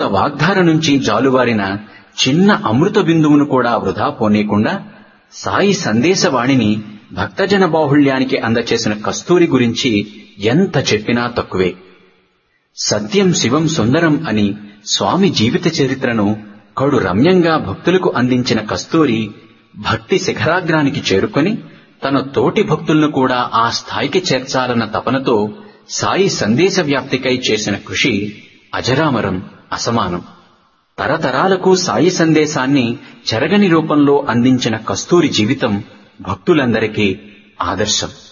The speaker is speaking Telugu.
వాగ్ధార నుంచి జాలువారిన చిన్న అమృత బిందువును కూడా వృధా పోనీయకుండా సాయి సందేశవాణిని భక్తజన బాహుళ్యానికి అందచేసిన కస్తూరి గురించి ఎంత చెప్పినా తక్కువే సత్యం శివం సుందరం అని స్వామి జీవిత చరిత్రను కడు రమ్యంగా భక్తులకు అందించిన కస్తూరి భక్తి శిఖరాగ్రానికి చేరుకొని తన తోటి భక్తులను కూడా ఆ స్థాయికి చేర్చాలన్న తపనతో సాయి సందేశ వ్యాప్తికై చేసిన కృషి అజరామరం అసమానం తరతరాలకు సాయి సందేశాన్ని చెరగని రూపంలో అందించిన కస్తూరి జీవితం భక్తులందరికీ ఆదర్శం